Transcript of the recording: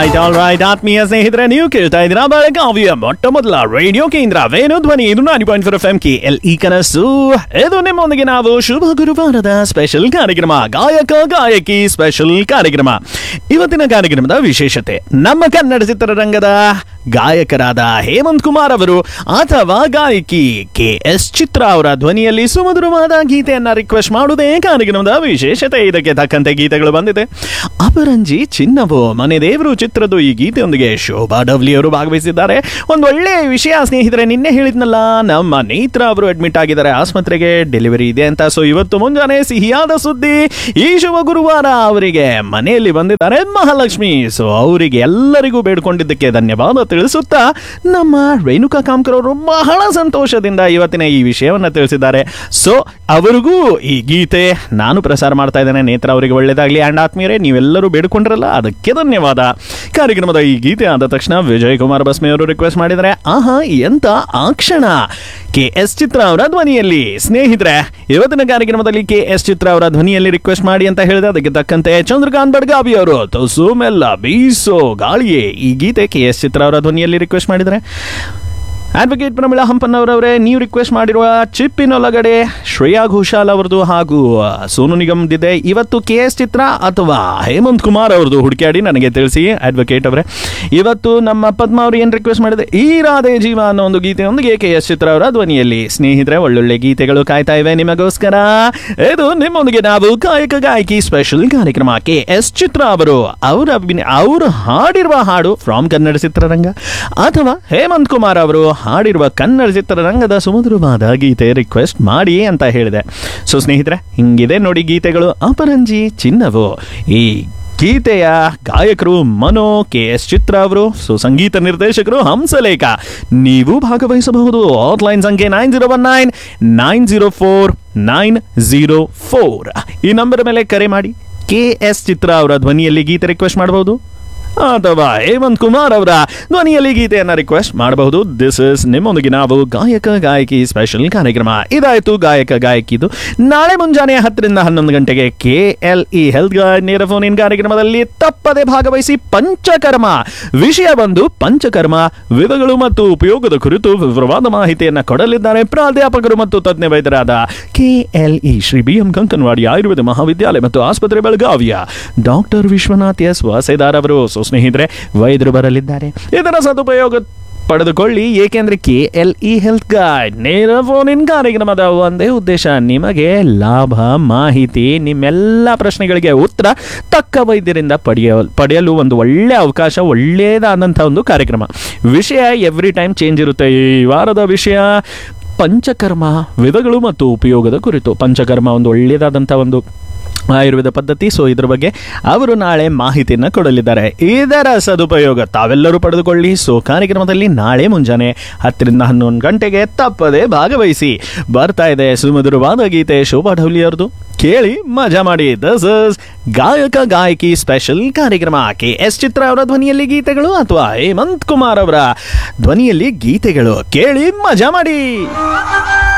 right all right ಆತ್ಮೀಯ ಸ್ನೇಹಿತರೆ ನೀವು ಕೇಳ್ತಾ ಇದ್ದೀರಾ ಬೆಳಗಾವಿಯ ಮೊಟ್ಟ ಮೊದಲ ರೇಡಿಯೋ ಕೇಂದ್ರ ವೇಣು ಧ್ವನಿ ಇದು ninety point four F M K L E ಕನಸು ಇದು ನಿಮ್ಮೊಂದಿಗೆ ನಾವು ಶುಭ ಗುರುವಾರದ ಸ್ಪೆಷಲ್ ಕಾರ್ಯಕ್ರಮ ಗಾಯಕ ಗಾಯಕಿ ಸ್ಪೆಷಲ್ ಕಾರ್ಯಕ್ರಮ ಇವತ್ತಿನ ಕಾರ್ಯಕ್ರಮದ ವಿಶೇಷತೆ ನಮ್ಮ ಕನ್ನಡ ಚಿತ್ರರಂಗದ ಗಾಯಕರಾದ ಹೇಮಂತ್ ಕುಮಾರ್ ಅವರು ಅಥವಾ ಗಾಯಕಿ ಕೆ ಎಸ್ ಚಿತ್ರ ಅವರ ಧ್ವನಿಯಲ್ಲಿ ಸುಮಧುರವಾದ ಗೀತೆಯನ್ನ ರಿಕ್ವೆಸ್ಟ್ ಮಾಡುವುದೇ ಕಾರ್ಯಕ್ರಮದ ವಿಶೇಷತೆ ಇದಕ್ಕೆ ತಕ್ಕಂತೆ ಗೀತೆಗಳು ಬಂದಿದೆ ಅಪರಂಜಿ ಚಿನ್ನವು ಮನೆ ದೇವರು ಚಿತ್ರದ ಈ ಗೀತೆಯೊಂದಿಗೆ ಶೋಭಾ ಡವ್ಲಿ ಅವರು ಭಾಗವಹಿಸಿದ್ದಾರೆ ಒಂದು ಒಳ್ಳೆಯ ವಿಷಯ ಸ್ನೇಹಿತರೆ ನಿನ್ನೆ ಹೇಳಿದ್ನಲ್ಲ ನಮ್ಮ ನೇತ್ರ ಅವರು ಅಡ್ಮಿಟ್ ಆಗಿದ್ದಾರೆ ಆಸ್ಪತ್ರೆಗೆ ಡೆಲಿವರಿ ಇದೆ ಅಂತ ಸೊ ಇವತ್ತು ಮುಂಜಾನೆ ಸಿಹಿಯಾದ ಸುದ್ದಿ ಈ ಶುಭ ಗುರುವಾರ ಅವರಿಗೆ ಮನೆಯಲ್ಲಿ ಬಂದಿದ್ದಾರೆ ಮಹಾಲಕ್ಷ್ಮಿ ಸೊ ಅವರಿಗೆ ಎಲ್ಲರಿಗೂ ಬೇಡ್ಕೊಂಡಿದ್ದಕ್ಕೆ ಧನ್ಯವಾದ ತಿಳಿಸುತ್ತಾ ನಮ್ಮ ರೇಣುಕಾ ಕಾಮ್ಕರ್ ಅವರು ಬಹಳ ಸಂತೋಷದಿಂದ ಇವತ್ತಿನ ಈ ವಿಷಯವನ್ನ ತಿಳಿಸಿದ್ದಾರೆ ಸೊ ಅವರಿಗೂ ಈ ಗೀತೆ ನಾನು ಪ್ರಸಾರ ಮಾಡ್ತಾ ಇದ್ದೇನೆ ನೇತ್ರ ಅವರಿಗೆ ಒಳ್ಳೇದಾಗ್ಲಿ ಅಂಡ್ ಆತ್ಮೀಯರೇ ನೀವೆಲ್ಲರೂ ಬೇಡಿಕೊಂಡ್ರಲ್ಲ ಅದಕ್ಕೆ ಧನ್ಯವಾದ ಕಾರ್ಯಕ್ರಮದ ಈ ಗೀತೆ ಆದ ತಕ್ಷಣ ವಿಜಯ್ ಕುಮಾರ್ ಬಸ್ಮಿ ಅವರು ರಿಕ್ವೆಸ್ಟ್ ಮಾಡಿದ್ದಾರೆ ಆಹಾ ಎಂತ ಆ ಕ್ಷಣ ಕೆ ಎಸ್ ಚಿತ್ರ ಅವರ ಧ್ವನಿಯಲ್ಲಿ ಸ್ನೇಹಿತರೆ ಇವತ್ತಿನ ಕಾರ್ಯಕ್ರಮದಲ್ಲಿ ಕೆ ಎಸ್ ಚಿತ್ರ ಅವರ ಧ್ವನಿಯಲ್ಲಿ ರಿಕ್ವೆಸ್ಟ್ ಮಾಡಿ ಅಂತ ಹೇಳಿದೆ ಅದಕ್ಕೆ ತಕ್ಕಂತೆ ಚಂದ್ರಕಾಂತ್ ಬಡ್ಗಾವಿ ಅವರು ತುಸು ಮೆಲ್ಲ ಬೀಸೋ ಗಾಳಿಯೇ ಈ ಗೀತೆ ಕೆ ಎಸ್ ಚಿತ್ರ ಅವರ ಧ್ವನಿಯಲ್ಲಿ ರಿಕ್ವೆಸ್ಟ್ ಮಾಡಿದರೆ ಅಡ್ವೊಕೇಟ್ ಪ್ರಮಿಳಾ ಹಂಪನ್ನವರವರೇ ನೀವು ರಿಕ್ವೆಸ್ಟ್ ಮಾಡಿರುವ ಚಿಪ್ಪಿನೊಳಗಡೆ ಶ್ರೇಯಾ ಘೋಷಾಲ್ ಅವರದು ಹಾಗೂ ಆ, ಸೋನು ನಿಗಮ್ದಿದೆ ಇವತ್ತು ಕೆ ಎಸ್ ಚಿತ್ರ ಅಥವಾ ಹೇಮಂತ್ ಕುಮಾರ್ ಅವ್ರದ್ದು ಹುಡುಕಾಡಿ ನನಗೆ ತಿಳಿಸಿ ಅಡ್ವೊಕೇಟ್ ಅವರೇ ಇವತ್ತು ನಮ್ಮ ಪದ್ಮ ಅವರು ಏನು ರಿಕ್ವೆಸ್ಟ್ ಮಾಡಿದೆ ಈ ರಾಧೆ ಜೀವ ಅನ್ನೋ ಒಂದು ಗೀತೆಯೊಂದಿಗೆ ಕೆ ಎಸ್ ಚಿತ್ರ ಅವರ ಧ್ವನಿಯಲ್ಲಿ ಸ್ನೇಹಿತರೆ ಒಳ್ಳೊಳ್ಳೆ ಗೀತೆಗಳು ಕಾಯ್ತಾ ಇವೆ ನಿಮಗೋಸ್ಕರ ಇದು ನಿಮ್ಮೊಂದಿಗೆ ನಾವು ಗಾಯಕ ಗಾಯಕಿ ಸ್ಪೆಷಲ್ ಕಾರ್ಯಕ್ರಮ ಕೆ ಎಸ್ ಚಿತ್ರ ಅವರು ಅವರ ಅಭಿನಯ ಅವರು ಹಾಡಿರುವ ಹಾಡು ಫ್ರಾಮ್ ಕನ್ನಡ ಚಿತ್ರರಂಗ ಅಥವಾ ಹೇಮಂತ್ ಕುಮಾರ್ ಅವರು ಹಾಡಿರುವ ಕನ್ನಡ ಚಿತ್ರರಂಗದ ಸುಮಧುರವಾದ ಗೀತೆ ರಿಕ್ವೆಸ್ಟ್ ಮಾಡಿ ಅಂತ ಹೇಳಿದೆ ಸೊ ಸ್ನೇಹಿತರೆ ಹಿಂಗಿದೆ ನೋಡಿ ಗೀತೆಗಳು ಅಪರಂಜಿ ಚಿನ್ನವು ಈ ಗೀತೆಯ ಗಾಯಕರು ಮನೋ ಕೆ ಎಸ್ ಚಿತ್ರ ಅವರು ಸೊ ಸಂಗೀತ ನಿರ್ದೇಶಕರು ಹಂಸಲೇಖ ನೀವು ಭಾಗವಹಿಸಬಹುದು ಆನ್ಲೈನ್ ಸಂಖ್ಯೆ nine zero one nine nine zero four nine zero four ಈ ನಂಬರ್ ಮೇಲೆ ಕರೆ ಮಾಡಿ ಕೆ ಎಸ್ ಚಿತ್ರ ಅವರ ಧ್ವನಿಯಲ್ಲಿ ಗೀತೆ ರಿಕ್ವೆಸ್ಟ್ ಮಾಡಬಹುದು ಅಥವಾ ಹೇಮಂತ್ ಕುಮಾರ್ ಅವರ ಧ್ವನಿಯಲ್ಲಿ ಗೀತೆಯನ್ನ ರಿಕ್ವೆಸ್ಟ್ ಮಾಡಬಹುದು ದಿಸ್ ಇಸ್ ನಿಮ್ಮೊಂದಿಗೆ ನಾವು ಗಾಯಕ ಗಾಯಕಿ ಸ್ಪೆಷಲ್ ಕಾರ್ಯಕ್ರಮ ಇದಾಯಿತು ಗಾಯಕ ಗಾಯಕಿದು ನಾಳೆ ಮುಂಜಾನೆ ಹತ್ತರಿಂದ ಹನ್ನೊಂದು ಗಂಟೆಗೆ K L E health guide ನೇರ ಫೋನ್ ಇನ್ ಕಾರ್ಯಕ್ರಮದಲ್ಲಿ ತಪ್ಪದೆ ಭಾಗವಹಿಸಿ ಪಂಚಕರ್ಮ ವಿಷಯ ಬಂದು ಪಂಚಕರ್ಮ ವಿಧಗಳು ಮತ್ತು ಉಪಯೋಗದ ಕುರಿತು ವಿವರವಾದ ಮಾಹಿತಿಯನ್ನ ಕೊಡಲಿದ್ದಾರೆ ಪ್ರಾಧ್ಯಾಪಕರು ಮತ್ತು ತಜ್ಞ ವೈದ್ಯರಾದ K L E Shri B M Kankanawadi Ayurveda Mahavidyalaya ಮತ್ತು ಆಸ್ಪತ್ರೆ ಬೆಳಗಾವಿಯ ಡಾಕ್ಟರ್ ವಿಶ್ವನಾಥ್ ಎಸ್ ವಾಸೇದಾರ್ ಅವರು ಸೊ ಸ್ನೇಹಿತರೆ ವೈದ್ಯರು ಬರಲಿದ್ದಾರೆ ಇದರ ಸದುಪಯೋಗ ಪಡೆದುಕೊಳ್ಳಿ ಏಕೆಂದ್ರೆ K L E health guide ನೇರ ಫೋನ್ ಇನ್ ಕಾರ್ಯಕ್ರಮದ ಒಂದೇ ಉದ್ದೇಶ ನಿಮಗೆ ಲಾಭ ಮಾಹಿತಿ ನಿಮ್ಮೆಲ್ಲ ಪ್ರಶ್ನೆಗಳಿಗೆ ಉತ್ತರ ತಕ್ಕ ವೈದ್ಯರಿಂದ ಪಡೆಯ ಪಡೆಯಲು ಒಂದು ಒಳ್ಳೆಯ ಅವಕಾಶ ಒಳ್ಳೆಯದಾದಂಥ ಒಂದು ಕಾರ್ಯಕ್ರಮ ವಿಷಯ ಎವ್ರಿ ಟೈಮ್ ಚೇಂಜ್ ಇರುತ್ತೆ ಈ ವಾರದ ವಿಷಯ ಪಂಚಕರ್ಮ ವಿಧಗಳು ಮತ್ತು ಉಪಯೋಗದ ಕುರಿತು ಪಂಚಕರ್ಮ ಒಂದು ಒಳ್ಳೆಯದಾದಂಥ ಒಂದು ಆಯುರ್ವೇದ ಪದ್ಧತಿ ಸೊ ಇದ್ರ ಬಗ್ಗೆ ಅವರು ನಾಳೆ ಮಾಹಿತಿಯನ್ನು ಕೊಡಲಿದ್ದಾರೆ ಇದರ ಸದುಪಯೋಗ ತಾವೆಲ್ಲರೂ ಪಡೆದುಕೊಳ್ಳಿ ಸೊ ಕಾರ್ಯಕ್ರಮದಲ್ಲಿ ನಾಳೆ ಮುಂಜಾನೆ ಹತ್ತರಿಂದ ಹನ್ನೊಂದು ಗಂಟೆಗೆ ತಪ್ಪದೆ ಭಾಗವಹಿಸಿ ಬರ್ತಾ ಇದೆ ಸುಮಧುರವಾದ ಗೀತೆ ಶೋಭಾ ಢೌಲಿ ಅವ್ರದ್ದು ಕೇಳಿ ಮಜಾ ಮಾಡಿ ದಸ್ ಇಸ್ ಗಾಯಕ ಗಾಯಕಿ ಸ್ಪೆಷಲ್ ಕಾರ್ಯಕ್ರಮ ಕೆ ಎಸ್ ಚಿತ್ರ ಅವರ ಧ್ವನಿಯಲ್ಲಿ ಗೀತೆಗಳು ಅಥವಾ ಹೇಮಂತ್ ಕುಮಾರ್ ಅವರ ಧ್ವನಿಯಲ್ಲಿ ಗೀತೆಗಳು ಕೇಳಿ ಮಜಾ ಮಾಡಿ